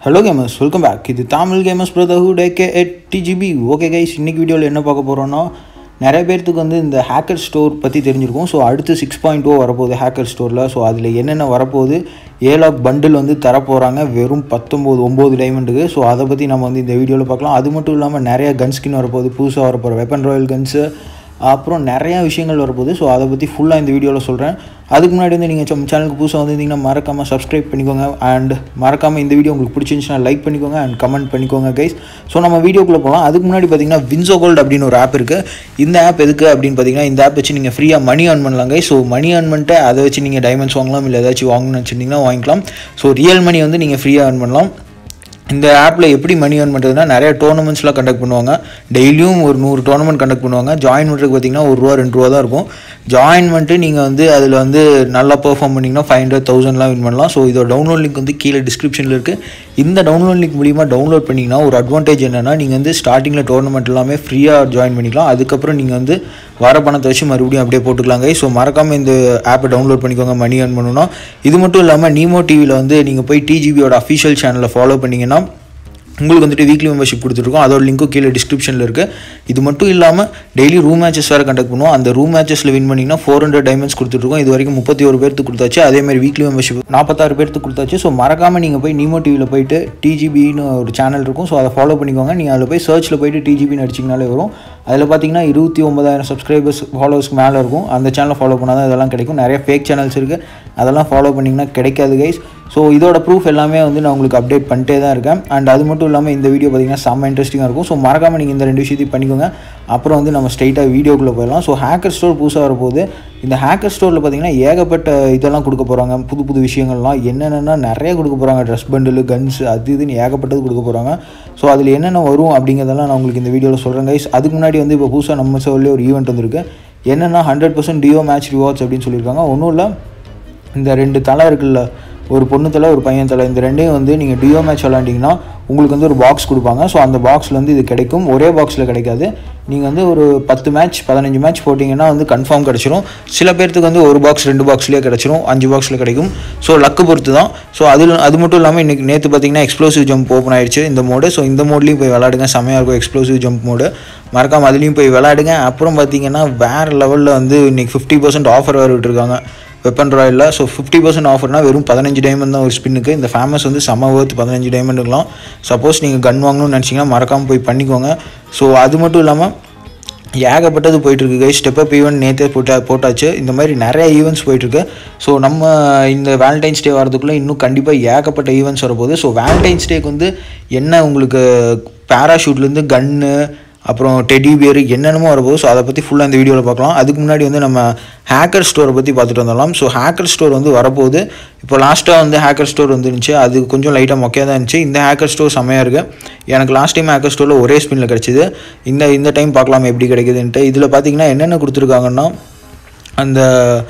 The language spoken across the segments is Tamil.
ஹலோ கேமர்ஸ் வெல்கம் பேக் இது தமிழ் கேமர்ஸ் பிரதர்ஹுட் ஏகே எட் டிஜிபி ஓகே கைஸ் இன்னைக்கு வீடியோவில் என்ன பார்க்க போகிறோன்னா நிறைய பேர்த்துக்கு வந்து இந்த ஹேக்கர் ஸ்டோர் பற்றி தெரிஞ்சிருக்கும் ஸோ அடுத்து சிக்ஸ் பாயிண்ட் ஓ வரப்போகுது ஹேக்கர் ஸ்டோரில் ஸோ அதில் என்னென்ன வரப்போகுது ஏலாக் பண்டில் வந்து தரப்போகிறாங்க வெறும் பத்தொம்போது ஒம்பது டைமண்டுக்கு ஸோ அதை பற்றி நம்ம வந்து இந்த வீடியோவில் பார்க்கலாம் அது மட்டும் இல்லாமல் நிறைய கன் ஸ்கின் வரப்போகுது புதுசாக வரப்போகிற வெப்பன் ராயல் கன்ஸு அப்புறம் நிறையா விஷயங்கள் வரப்போகுது ஸோ அதை பற்றி ஃபுல்லாக இந்த வீடியோவில் சொல்கிறேன் அதுக்கு முன்னாடி வந்து நீங்கள் நம்ம சேனலுக்கு புதுசாக வந்திருந்தீங்கன்னா மறக்காமல் சப்ஸ்கிரைப் பண்ணிக்கோங்க அண்ட் மறக்காமல் இந்த வீடியோ உங்களுக்கு பிடிச்சிருந்துச்சுன்னா லைக் பண்ணிக்கோங்க அண்ட் கமெண்ட் பண்ணிக்கோங்க கைஸ் ஸோ நம்ம வீடியோக்குள்ளே போகலாம் அதுக்கு முன்னாடி பார்த்தீங்கன்னா வின்சோ கோல்டு அப்படின்னு ஒரு ஆப் இருக்குது இந்த ஆப் எதுக்கு அப்படின்னு பார்த்தீங்கன்னா இந்த ஆப் வச்சு நீங்கள் ஃப்ரீயாக மணி earn பண்ணலாம் கைஸ் ஸோ மணி earn பண்ணிட்டு அதை வச்சு நீங்கள் டைமண்ட்ஸ் வாங்கலாம் இல்லை ஏதாச்சும் வாங்கணும்னு வச்சுருந்தீங்கன்னா வாங்கிக்கலாம் ஸோ ரியல் மணி வந்து நீங்கள் ஃப்ரீயாக earn பண்ணலாம் இந்த ஆப்பில் எப்படி மணி earn பண்ணுறதுனா நிறைய டோர்னமெண்ட்ஸ்லாம் கண்டக்ட் பண்ணுவாங்க டெய்லியும் ஒரு நூறு டோர்னமெண்ட் கண்டக்ட் பண்ணுவாங்க ஜாயின் பண்ணுறதுக்கு பார்த்தீங்கன்னா ஒரு ரூபா ரெண்டு ரூபா தான் இருக்கும் ஜாயின் பண்ணிட்டு நீங்கள் வந்து அதில் வந்து நல்லா பெர்ஃபார்ம் பண்ணிங்கன்னா ஃபைவ் ஹண்ட்ரட் தௌசண்ட்லாம் வின் பண்ணலாம் ஸோ இதோட டவுன்லோட் லிங்க் வந்து கீழே டிஸ்கிரிப்ஷனில் இருக்குது இந்த டவுன்லோட் லிங்க் மூலிமா டவுன்லோட் பண்ணிங்கன்னா ஒரு அட்வான்டேஜ் என்னென்னா நீங்கள் வந்து ஸ்டார்டிங்கில் டோர்னமெண்ட் எல்லாமே ஃப்ரீயாக ஜாயின் பண்ணிக்கலாம் அதுக்கப்புறம் நீங்கள் வந்து வர பணத்தை வச்சு மறுபடியும் அப்படியே போட்டுக்கலாங்க ஸோ மறக்காமல் இந்த ஆப்பை டவுன்லோட் பண்ணிக்கோங்க மணி earn பண்ணணும் இது மட்டும் இல்லாமல் நீமோ டிவியில் வந்து நீங்கள் போய் டிஜிபியோட அஃபிஷியல் சேனலை ஃபாலோ பண்ணிங்கன்னா உங்களுக்கு வந்துட்டு வீக்லி மெம்பர்ஷிப் கொடுத்துருக்கோம் அதோட லிங்க்கும் கீழே டிஸ்கிரிப்ஷனில் இருக்குது இது மட்டும் இல்லாமல் டெய்லி ரூம் மேட்சஸ் வேறு கண்டக்ட் பண்ணுவோம் அந்த ரூம் மேட்சஸில் வின் பண்ணிங்கன்னா ஃபோர் ஹண்ட்ரட் டைமண்ட்ஸ் கொடுத்துருக்கோம் இது வரைக்கும் முப்பத்தி ஒரு பேருக்கு கொடுத்தாச்சு அதேமாதிரி வீக்லி மெம்பர்ஷிப் நாற்பத்தாறு பேருக்கு கொடுத்தாச்சு ஸோ மறக்காமல் நீங்கள் போய் நீமோ டிவியில் போயிட்டு டிஜிபின்னு ஒரு சேனல் இருக்கும் ஸோ அதை ஃபாலோ பண்ணிக்கோங்க நீங்கள் அதில் போய் சர்ச்சில் போயிட்டு டிஜிபின்னு அடிச்சிங்கனாலே வரும் அதில் பார்த்தீங்கன்னா இருபத்தி ஒன்பதாயிரம் சப்ஸ்கிரைபர்ஸ் ஃபாலோவர்ஸ்க்கு மேலே இருக்கும் அந்த சேனலை ஃபாலோ பண்ணால் தான் இதெல்லாம் கிடைக்கும் நிறைய ஃபேக் சேனல்ஸ் இருக்குது அதெல்லாம் ஃபாலோ பண்ணிங்கன்னா கிடைக்காது கைஸ் ஸோ இதோட ப்ரூஃப் எல்லாமே வந்து நான் உங்களுக்கு அப்டேட் பண்ணிட்டே தான் இருக்கேன் அண்ட் அது மட்டும் இல்லாமல் இந்த வீடியோ பார்த்தீங்கன்னா செம்ம இன்ட்ரெஸ்டிங்காக இருக்கும் ஸோ மறக்காமல் நீங்கள் இந்த ரெண்டு விஷயத்தையும் பண்ணிக்கோங்க அப்புறம் வந்து நம்ம ஸ்ட்ரைட்டாக வீடியோக்குள்ளே போயிடலாம் ஸோ ஹேக்கர் ஸ்டோர் புதுசாக வரப்போகுது இந்த ஹேக்கர் ஸ்டோரில் பார்த்தீங்கன்னா ஏகப்பட்ட இதெல்லாம் கொடுக்க போகிறாங்க புது புது விஷயங்கள்லாம் என்னென்னா நிறைய கொடுக்க போகிறாங்க ட்ரெஸ் பண்டில் கன்ஸ் அது இதுன்னு ஏகப்பட்டது கொடுக்க போகிறாங்க ஸோ அதில் என்னென்ன வரும் அப்படிங்கிறதெல்லாம் நான் உங்களுக்கு இந்த வீடியோவில் சொல்கிறேன் கைஸ் அதுக்கு முன்னாடி வந்து இப்போ புதுசாக நம்ம சோர்லேயே ஒரு ஈவெண்ட் வந்திருக்கு என்னென்னா hundred percent duo match rewards அப்படின்னு சொல்லியிருக்காங்க ஒன்றும் இல்லை இந்த ரெண்டு தலை இருக்குல்ல ஒரு பொண்ணு தலை ஒரு பையன் தலை இந்த ரெண்டையும் வந்து நீங்கள் டியோ மேட்ச் விளாண்டிங்கன்னா உங்களுக்கு வந்து ஒரு பாக்ஸ் கொடுப்பாங்க ஸோ அந்த பாக்ஸில் வந்து இது கிடைக்கும் ஒரே பாக்ஸில் கிடைக்காது நீங்கள் வந்து ஒரு பத்து மேட்ச் பதினஞ்சு மேட்ச் போட்டிங்கன்னா வந்து கன்ஃபார்ம் கிடச்சிரும் சில பேர்த்துக்கு வந்து ஒரு பாக்ஸ் ரெண்டு பாக்ஸ்லேயே கிடச்சிரும் அஞ்சு பாக்ஸில் கிடைக்கும் ஸோ லக்கு பொறுத்து தான் ஸோ அதில் அது மட்டும் இல்லாமல் இன்றைக்கி நேற்று பார்த்தீங்கன்னா எக்ஸ்ப்ளோசிவ் ஜம்ப் ஓப்பன் ஆயிடுச்சு இந்த மோடு ஸோ இந்த மோட்லேயும் போய் விளாடுங்க செம்மையாக இருக்கும் எக்ஸ்ப்ளோசிவ் ஜம்ப் மோடு மறக்காமல் அதுலேயும் போய் விளாடுங்க அப்புறம் பார்த்தீங்கன்னா வேறு லெவலில் வந்து இன்றைக்கி ஃபிஃப்டி பர்சன்ட் ஆஃபர் வேறு விட்டுருக்காங்க வெப்பன் ராயலில் ஸோ ஃபிஃப்டி பர்சன்ட் ஆஃபர்னா வெறும் பதினஞ்சு டைமண்ட் தான் ஒரு ஸ்பின்னுக்கு இந்த ஃபேமஸ் வந்து செம்ம ஒர்த் பதினஞ்சு டைமண்டுக்கலாம் சப்போஸ் நீங்கள் கன் வாங்கணும்னு நினச்சிங்கன்னா மறக்காமல் போய் பண்ணிக்கோங்க ஸோ அது மட்டும் இல்லாமல் ஏகப்பட்டது போயிட்டுருக்கு கை ஸ்டெப் அப் ஈவெண்ட் நேற்றே போட்டா போட்டாச்சு இந்த மாதிரி நிறைய ஈவெண்ட்ஸ் போயிட்டுருக்கு ஸோ நம்ம இந்த வேலண்டைன்ஸ் டே வரதுக்குள்ளே இன்னும் கண்டிப்பாக ஏகப்பட்ட ஈவெண்ட்ஸ் வரப்போகுது ஸோ வேலண்டைன்ஸ் டேக்கு வந்து என்ன உங்களுக்கு பேராஷூட்லேருந்து கன்னு அப்புறம் டெடி பியர் என்னென்னமோ வரப்போகுது ஸோ அதை பற்றி ஃபுல்லாக இந்த வீடியோவில் பார்க்கலாம் அதுக்கு முன்னாடி வந்து நம்ம ஹேக்கர் ஸ்டோரை பற்றி பார்த்துட்டு வந்துடலாம் ஸோ ஹேக்கர் ஸ்டோர் வந்து வரப்போகுது இப்போ லாஸ்ட்டாக வந்து ஹேக்கர் ஸ்டோர் வந்துருந்துச்சு அது கொஞ்சம் லைட்டாக மொக்கையாக தான் இருந்துச்சு இந்த ஹேக்கர் ஸ்டோர் செம்மையாக இருக்குது எனக்கு லாஸ்ட் டைம் ஹேக்கர் ஸ்டோரில் ஒரே ஸ்பின்னில் கிடச்சிது இந்த இந்த டைம் பார்க்கலாம் எப்படி கிடைக்குதுன்ட்டு இதில் பார்த்தீங்கன்னா என்னென்ன கொடுத்துருக்காங்கன்னா அந்த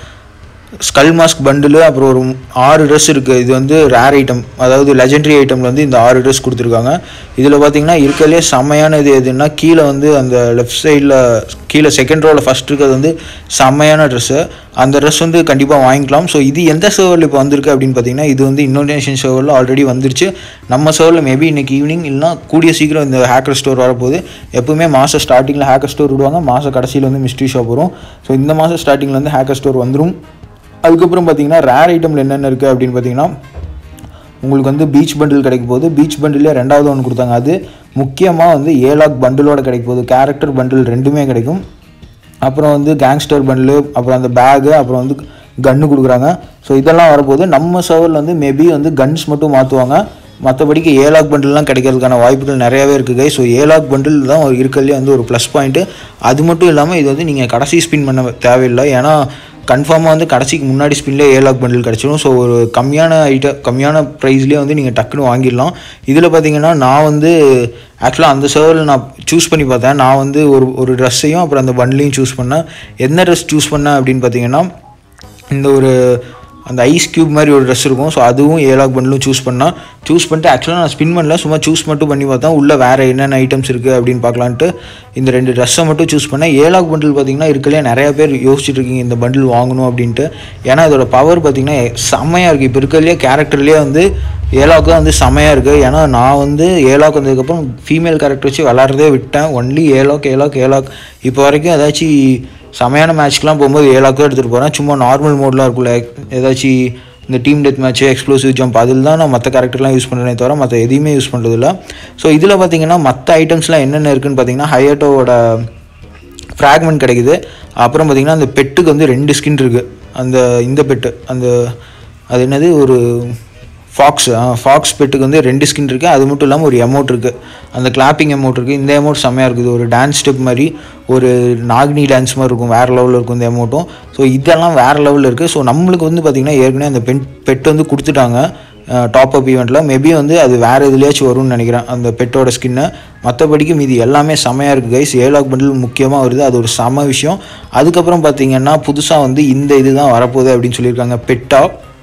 ஸ்கல் மாஸ்க் பண்டிலு அப்புறம் ஒரு ஆறு ட்ரெஸ் இருக்குது இது வந்து ரேர் ஐட்டம் அதாவது லெஜெண்டரி ஐட்டமில் வந்து இந்த ஆறு ட்ரெஸ் கொடுத்துருக்காங்க இதில் பார்த்தீங்கன்னா இருக்கிறதுலே செம்மையான இது எதுன்னா கீழே வந்து அந்த லெஃப்ட் சைடில் கீழே செகண்ட் ரோவில் ஃபஸ்ட் இருக்கிறது வந்து செம்மையான ட்ரெஸ்ஸு அந்த ட்ரெஸ் வந்து கண்டிப்பாக வாங்கிக்கலாம் ஸோ இது எந்த சர்வரில் இப்போ வந்திருக்கு அப்படின்னு பார்த்தீங்கன்னா இது வந்து இந்தோனேஷியன் சர்வரில் ஆல்ரெடி வந்துருச்சு நம்ம சர்வரில் மேபி இன்றைக்கி ஈவினிங் இல்லைனா கூடிய சீக்கிரம் இந்த ஹேக்கர் ஸ்டோர் வரப்போகுது எப்பவுமே மாதம் ஸ்டார்டிங்கில் ஹேக்கர் ஸ்டோர் விடுவாங்க மாதம் கடைசியில் வந்து மிஸ்ட்ரி ஷாப் வரும் ஸோ இந்த மாதம் ஸ்டார்டிங்கில் வந்து ஹேக்கர் ஸ்டோர் வந்துடும் அதுக்கப்புறம் பார்த்தீங்கன்னா ரேர் ஐட்டமில் என்னென்ன இருக்குது அப்படின்னு பார்த்தீங்கன்னா உங்களுக்கு வந்து பீச் பண்டில் கிடைக்க போகுது பீச் பண்டிலே ரெண்டாவது ஒன்று கொடுத்தாங்க அது முக்கியமாக வந்து ஏலாக் பண்டிலோட கிடைக்க போகுது கேரக்டர் பண்டில் ரெண்டுமே கிடைக்கும் அப்புறம் வந்து கேங்ஸ்டர் பண்டிலு அப்புறம் அந்த பேகு அப்புறம் வந்து கன்று கொடுக்குறாங்க ஸோ இதெல்லாம் வரப்போகுது நம்ம சர்வரில் வந்து மேபி வந்து கன்ஸ் மட்டும் மாற்றுவாங்க மற்றபடிக்கு ஏலாக் பண்டில்லாம் கிடைக்கிறதுக்கான வாய்ப்புகள் நிறையாவே இருக்குது ஸோ ஏலாக் பண்டில் தான் ஒரு இருக்கிறதுலே வந்து ஒரு ப்ளஸ் பாயிண்ட்டு அது மட்டும் இல்லாமல் இது வந்து நீங்கள் கடைசி ஸ்பின் பண்ண தேவையில்லை ஏன்னா கன்ஃபார்மாக வந்து கடைசிக்கு முன்னாடி ஸ்பின்லேயே ஏலாக் பண்டில் கிடச்சிடும் ஸோ ஒரு கம்மியான ஐட்டம் கம்மியான ப்ரைஸ்லேயே வந்து நீங்கள் டக்குன்னு வாங்கிடலாம் இதில் பார்த்தீங்கன்னா நான் வந்து ஆக்சுவலாக அந்த சர்வரில் நான் சூஸ் பண்ணி பார்த்தேன் நான் வந்து ஒரு ஒரு ட்ரெஸ்ஸையும் அப்புறம் அந்த பண்டிலையும் சூஸ் பண்ணேன் என்ன ட்ரெஸ் சூஸ் பண்ணேன் அப்படின்னு பார்த்தீங்கன்னா இந்த ஒரு அந்த ஐஸ் க்யூப் மாதிரி ஒரு ட்ரெஸ் இருக்கும் ஸோ அதுவும் ஏலாக் பண்டிலும் சூஸ் பண்ணால் சூஸ் பண்ணிட்டு ஆக்சுவலாக நான் ஸ்பின் பண்ணல சும்மா சூஸ் மட்டும் பண்ணி பார்த்தேன் உள்ளே வேறு என்னென்ன ஐட்டம்ஸ் இருக்குது அப்படின்னு பார்க்கலான்ட்டு இந்த ரெண்டு ட்ரெஸ்ஸை மட்டும் சூஸ் பண்ணேன் ஏலாக் பண்டில் பார்த்தீங்கன்னா இருக்கலையே நிறைய பேர் யோசிச்சுட்டு இருக்கீங்க இந்த பண்டில் வாங்கணும் அப்படின்ட்டு ஏன்னா இதோட பவர் பார்த்தீங்கன்னா செம்மையாக இருக்குது இப்போ இருக்கிறதுலே கேரக்டர்லேயே வந்து ஏலாக்கு வந்து செமையாக இருக்குது ஏன்னா நான் வந்து ஏலாக் வந்ததுக்கப்புறம் ஃபீமேல் கேரக்டர் வச்சு விளாட்றதே விட்டேன் ஒன்லி ஏலாக் ஏலாக் ஏலாக் இப்போ வரைக்கும் ஏதாச்சும் செமையான மேட்ச்க்கெலாம் போகும்போது ஏலாக்கு தான் எடுத்துகிட்டு போகிறேன் சும்மா நார்மல் மோட்லாம் இருக்குல்ல ஏதாச்சும் இந்த team death match explosive jump அதில் தான் நான் மற்ற கேரக்டர்லாம் யூஸ் பண்ணுறேனே தவிர மற்ற எதையுமே யூஸ் பண்ணுறதில்ல ஸோ இதில் பார்த்தீங்கன்னா மற்ற ஐட்டம்ஸ்லாம் என்னென்ன இருக்குன்னு பார்த்தீங்கன்னா ஹையட்டோட ஃப்ராக்மெண்ட் கிடைக்குது அப்புறம் பார்த்தீங்கன்னா அந்த பெட்டுக்கு வந்து ரெண்டு ஸ்கின் இருக்குது அந்த இந்த பெட்டு அந்த அது என்னது ஒரு ஃபாக்ஸ் ஃபாக்ஸ் பெட்டுக்கு வந்து ரெண்டு ஸ்கின் இருக்குது அது மட்டும் இல்லாமல் ஒரு எமௌண்ட் இருக்குது அந்த கிளாப்பிங் எமௌண்ட் இருக்குது இந்த எமௌண்ட் செம்மையாக இருக்குது ஒரு டான்ஸ் ஸ்டெப் மாதிரி ஒரு நாகினி டான்ஸ் மாதிரி இருக்கும் வேறு லெவலில் இருக்கும் இந்த எமௌண்ட்டும் ஸோ இதெல்லாம் வேறு லெவலில் இருக்குது ஸோ நம்மளுக்கு வந்து பார்த்திங்கன்னா ஏற்கனவே அந்த பெண் பெட் வந்து கொடுத்துட்டாங்க டாப் அப் ஈவெண்ட்டில் மேபி வந்து அது வேறு எதுலேயாச்சும் வரும்னு நினைக்கிறேன் அந்த பெட்டோட ஸ்கின்னு மற்றபடிக்கு மீதி எல்லாமே செமையாக இருக்குது கைஸ் ஏலாக் பண்டில் முக்கியமாக வருது அது ஒரு செம விஷயம் அதுக்கப்புறம் பார்த்தீங்கன்னா புதுசாக வந்து இந்த இது தான் வரப்போகுது அப்படின்னு சொல்லியிருக்காங்க பெட்டா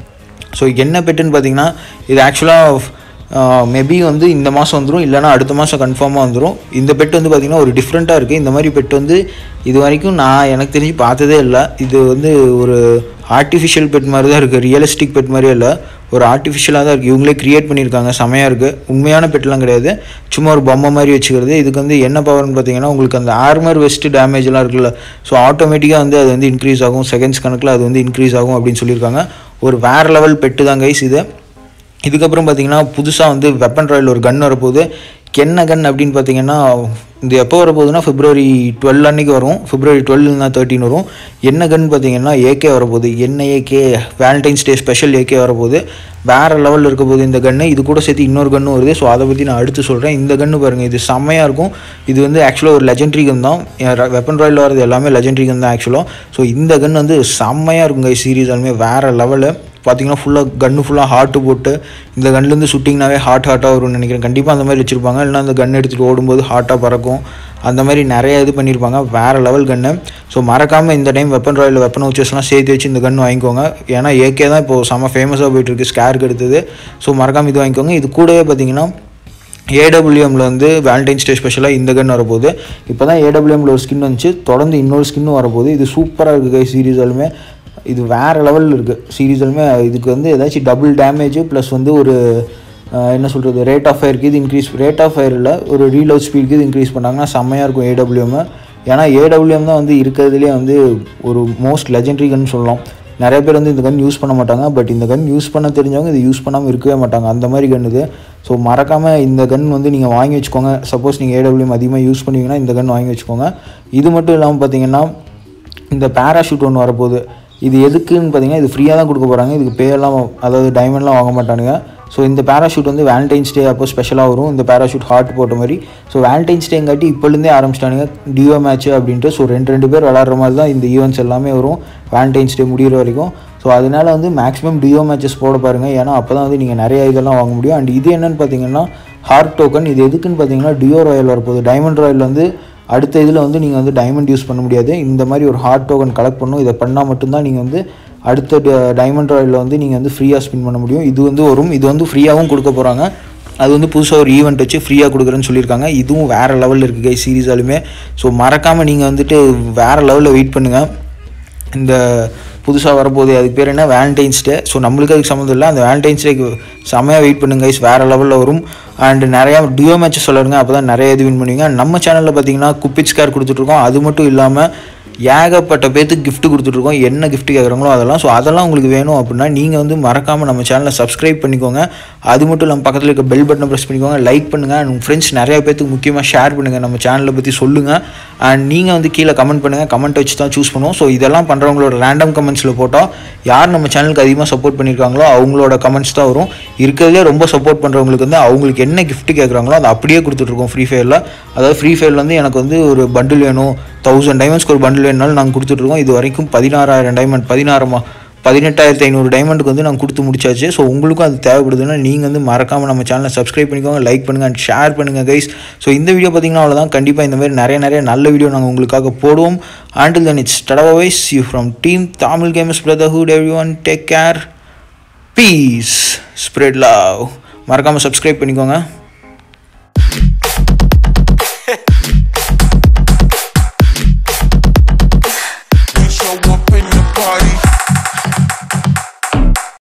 ஸோ என்ன பெட்டுன்னு பார்த்தீங்கன்னா இது ஆக்சுவலாக மேபி வந்து இந்த மாதம் வந்துடும் இல்லைனா அடுத்த மாதம் கன்ஃபார்மாக வந்துடும் இந்த பெட் வந்து பார்த்திங்கன்னா ஒரு டிஃப்ரெண்ட்டாக இருக்குது இந்த மாதிரி பெட் வந்து இது வரைக்கும் நான் எனக்கு தெரிஞ்சு பார்த்ததே இல்லை இது வந்து ஒரு ஆர்டிஃபிஷியல் பெட் மாதிரி தான் இருக்குது ரியலிஸ்டிக் பெட் மாதிரியே இல்லை ஒரு ஆர்டிஃபிஷியலாக தான் இருக்குது இவங்களே க்ரியேட் பண்ணியிருக்காங்க செமையாக இருக்குது உண்மையான பெட்லாம் கிடையாது சும்மா ஒரு பொம்மை மாதிரி வச்சுக்கிறது இதுக்கு வந்து என்ன பவர்னு பார்த்தீங்கன்னா உங்களுக்கு அந்த ஆர்மர் வெஸ்ட் டேமேஜ்லாம் இருக்குல்ல ஸோ ஆட்டோமேட்டிக்காக வந்து அது வந்து இன்க்ரீஸ் ஆகும் செகண்ட்ஸ் கணக்கில் அது வந்து இன்க்ரீஸ் ஆகும் அப்படின்னு சொல்லியிருக்காங்க ஒரு வேறு லெவல் பெட்டு தான் கைஸ் இது இதுக்கப்புறம் பார்த்தீங்கன்னா புதுசாக வந்து வெப்பன் ராயல் ஒரு கன் வரப்போகுது என்ன கன் அப்படின்னு பார்த்தீங்கன்னா இது எப்போ வரப்போகுதுன்னா பிப்ரவரி டுவெல் அன்னைக்கு வரும் பிப்ரவரி டுவெல் இல்லைனா தேர்ட்டின் வரும் என்ன கன் பார்த்தீங்கன்னா ஏகே வரப்போகுது என்ன AK Valentine's Day special AK வரப்போகுது வேறு லெவலில் இருக்க போகுது இந்த கன்று இது கூட சேர்த்து இன்னொரு கன்று வருது ஸோ அதை பற்றி நான் அடுத்து சொல்கிறேன் இந்த கன்று பாருங்கள் இது செம்மையாக இருக்கும் இது வந்து ஆக்சுவலாக ஒரு லெஜெண்ட்ரி கன் தான் வெப்பன் ராயில் வரது எல்லாமே லெஜெண்ட்ரி கன் தான் ஆக்சுவலாக ஸோ இந்த கன் வந்து செம்மையாக இருக்குங்க சீரீஸ் எல்லாமே வேறு லெவலு பார்த்தீங்கன்னா ஃபுல்லாக கன்று ஃபுல்லாக ஹார்ட்டு போட்டு இந்த கன்லேருந்து சுட்டிங்னாவே ஹாட் ஹாட்டாக வரும்னு நினைக்கிறேன் கண்டிப்பாக அந்த மாதிரி வச்சுருப்பாங்க இல்லைனா அந்த கன் எடுத்துகிட்டு ஓடும்போது ஹாட்டாக பறக்கும் அந்த மாதிரி நிறைய இது பண்ணியிருப்பாங்க வேறு லெவல் கன்று ஸோ மறக்காமல் இந்த டைம் வெப்பன் ராயில் வெப்பன் வச்சஸ்லாம் சேர்த்து வச்சு இந்த கன் வாங்கிக்கோங்க ஏன்னா ஏகே தான் இப்போது செம்ம ஃபேமஸாக போயிட்டுருக்கு ஸ்கேருக்கு எடுத்தது ஸோ மறக்காமல் இது வாங்கிக்கோங்க இது கூடவே பார்த்தீங்கன்னா ஏடபிள்யூஎம்மில் வந்து வேலண்டைன்ஸ் டே ஸ்பெஷலாக இந்த கன் வரப்போகுது இப்போ தான் ஏடபிள்யூஎம்மில் ஒரு ஸ்கின் வந்துச்சு தொடர்ந்து இன்னொரு ஸ்கின்னும் வரப்போகுது இது சூப்பராக இருக்குது கை சீரீஸாலுமே இது வேறு லெவலில் இருக்குது சீரீஸாலுமே இதுக்கு வந்து ஏதாச்சும் டபுள் டேமேஜ் ப்ளஸ் வந்து ஒரு என்ன சொல்கிறது ரேட் ஆஃப் ஃபயருக்கு இது இன்க்ரீஸ் ரேட் ஆஃப் ஃபயரில் ஒரு ரீலோட் ஸ்பீடுக்கு இது இன்க்ரீஸ் பண்ணாங்கன்னா செம்மையாக இருக்கும் ஏடபிள்யூஎம் ஏன்னா ஏடபிள்யூஎம் தான் வந்து இருக்கிறதுலே வந்து ஒரு மோஸ்ட் லெஜெண்டரி கன் சொல்லலாம் நிறைய பேர் வந்து இந்த கன் யூஸ் பண்ண மாட்டாங்க பட் இந்த கன் யூஸ் பண்ண தெரிஞ்சவங்க இது யூஸ் பண்ணாமல் இருக்கவே மாட்டாங்க அந்த மாதிரி கன் இது ஸோ மறக்காமல் இந்த கன் வந்து நீங்கள் வாங்கி வச்சுக்கோங்க சப்போஸ் நீங்கள் ஏடபிள்யூஎம் அதிகமாக யூஸ் பண்ணுவீங்கன்னா இந்த கன் வாங்கி வச்சுக்கோங்க இது மட்டும் இல்லாமல் பார்த்தீங்கன்னா இந்த பேராஷூட் ஒன்று வரப்போகுது இது எதுக்குன்னு பார்த்தீங்கன்னா இது ஃப்ரீயாக தான் கொடுக்க போகிறாங்க இதுக்கு பேயெல்லாம் அதாவது டைமண்ட்லாம் வாங்க மாட்டானுங்க ஸோ இந்த பேராஷூட் வந்து வேலண்டைன்ஸ் டே அப்போ ஸ்பெஷலாக வரும் இந்த பேராஷூட் ஹார்ட் போட்ட மாதிரி ஸோ வேலண்டைன்ஸ் டேங்காட்டி இப்போலேருந்தே ஆரம்பிச்சிட்டானுங்க டியோ மேட்ச் அப்படின்ட்டு ஸோ ரெண்டு ரெண்டு பேர் விளாட்ற மாதிரி தான் இந்த ஈவெண்ட்ஸ் எல்லாமே வரும் வேலண்டைன்ஸ் டே முடிகிற வரைக்கும் ஸோ அதனால் வந்து மேக்ஸிமம் டியோ மேட்சஸ் போட பாருங்கள் ஏன்னா அப்போ தான் வந்து நீங்கள் நிறைய இதெல்லாம் வாங்க முடியும் அண்ட் இது என்னென்னு பார்த்தீங்கன்னா ஹார்ட் டோக்கன் இது எதுக்குன்னு பார்த்தீங்கன்னா டியோ ராயல் வரப்போகுது டைமண்ட் ராயல் வந்து அடுத்த இதில் வந்து நீங்கள் வந்து டைமண்ட் யூஸ் பண்ண முடியாது இந்த மாதிரி ஒரு ஹார்ட் டோக்கன் கலெக்ட் பண்ணணும் இதை பண்ணால் மட்டும்தான் நீங்கள் வந்து அடுத்த டைமண்ட் ராயலில் வந்து நீங்கள் வந்து ஃப்ரீயாக ஸ்பின் பண்ண முடியும் இது வந்து வரும் இது வந்து ஃப்ரீயாகவும் கொடுக்க போகிறாங்க அது வந்து புதுசாக ஒரு ஈவெண்ட் வச்சு ஃப்ரீயாக கொடுக்குறேன்னு சொல்லியிருக்காங்க இதுவும் வேறு லெவலில் இருக்குது கை சீரீஸாலுமே ஸோ மறக்காமல் நீங்கள் வந்துட்டு வேறு லெவலில் வெயிட் பண்ணுங்கள் இந்த புதுசாக வரப்போகுது அதுக்கு பேர் என்ன வேலண்டைன்ஸ் டே ஸோ நம்மளுக்கு அதுக்கு சம்மந்தம் இல்லை அந்த வேலண்டைன்ஸ் டேக்கு செம்மையாக வெயிட் பண்ணுங்க கைஸ் வேறு லெவலில் வரும் அண்ட் நிறையா டியோ மேட்சஸ் சொல்லுங்க அப்போ தான் நிறைய இது வின் பண்ணுவீங்க நம்ம சேனலில் பார்த்தீங்கன்னா குப்பிச் கார் கொடுத்துட்ருக்கோம் அது மட்டும் இல்லாமல் ஏகப்பட்ட பேத்துக்கு gift கொடுத்துட்ருக்கோம் என்ன gift கேட்குறாங்களோ அதெல்லாம் ஸோ அதெல்லாம் உங்களுக்கு வேணும் அப்படின்னா நீங்கள் வந்து மறக்காமல் நம்ம சேனலை சப்ஸ்கிரைப் பண்ணிக்கோங்க அது மட்டும் இல்லாமல் பக்கத்தில் இருக்க பெல் பட்டனை ப்ரெஸ் பண்ணிக்கோங்க லைக் பண்ணுங்கள் அண்ட் உங்கள் ஃப்ரெண்ட்ஸ் நிறைய பேத்துக்கு முக்கியமாக ஷேர் பண்ணுங்கள் நம்ம சேனலை பற்றி சொல்லுங்கள் அண்ட் நீங்கள் வந்து கீழே கமெண்ட் பண்ணுங்கள் கமெண்ட் வச்சு தான் சூஸ் பண்ணுவோம் ஸோ இதெல்லாம் பண்ணுறவங்களோட ரேண்டம் கமெண்ட்ஸில் போட்டால் யார் நம்ம சேனலுக்கு அதிகமாக சப்போர்ட் பண்ணியிருக்காங்களோ அவங்களோட கமெண்ட்ஸ் தான் வரும் இருக்கிறதுலே ரொம்ப சப்போர்ட் பண்ணுறவங்களுக்கு வந்து அவங்களுக்கு என்ன gift கேட்குறாங்களோ அதை அப்படியே கொடுத்துட்ருக்கோம் ஃப்ரீ ஃபயரில் அதாவது ஃப்ரீ ஃபயரில் வந்து எனக்கு வந்து ஒரு பண்டில் வேணும் தௌசண்ட் டைமண்ட்ஸ்க்கு ஒரு பண்டில் வேணுனாலும் நாங்கள் கொடுத்துட்ருக்கோம் இது வரைக்கும் பதினாறாயிரம் டைமண்ட் பதினாறுமா பதினெட்டாயிரத்தி ஐநூறு டைமண்டுக்கு வந்து நாங்கள் கொடுத்து முடிச்சாச்சு ஸோ உங்களுக்கும் அது தேவைப்படுதுன்னா நீங்கள் வந்து மறக்காமல் நம்ம சேனலை சப்ஸ்கிரைப் பண்ணிக்கோங்க லைக் பண்ணுங்கள் அண்ட் ஷேர் பண்ணுங்கள் கைஸ் ஸோ இந்த வீடியோ பார்த்தீங்கன்னா அவ்வளோதான் கண்டிப்பாக இந்த மாதிரி நிறைய நிறைய நல்ல வீடியோ நாங்கள் உங்களுக்காக போடுவோம் ஆண்டில் தன் இட்ஸ் டடவைஸ் you from team Tamil gamers brotherhood everyone take care peace spread love மறக்காமல் சப்ஸ்கிரைப் பண்ணிக்கோங்க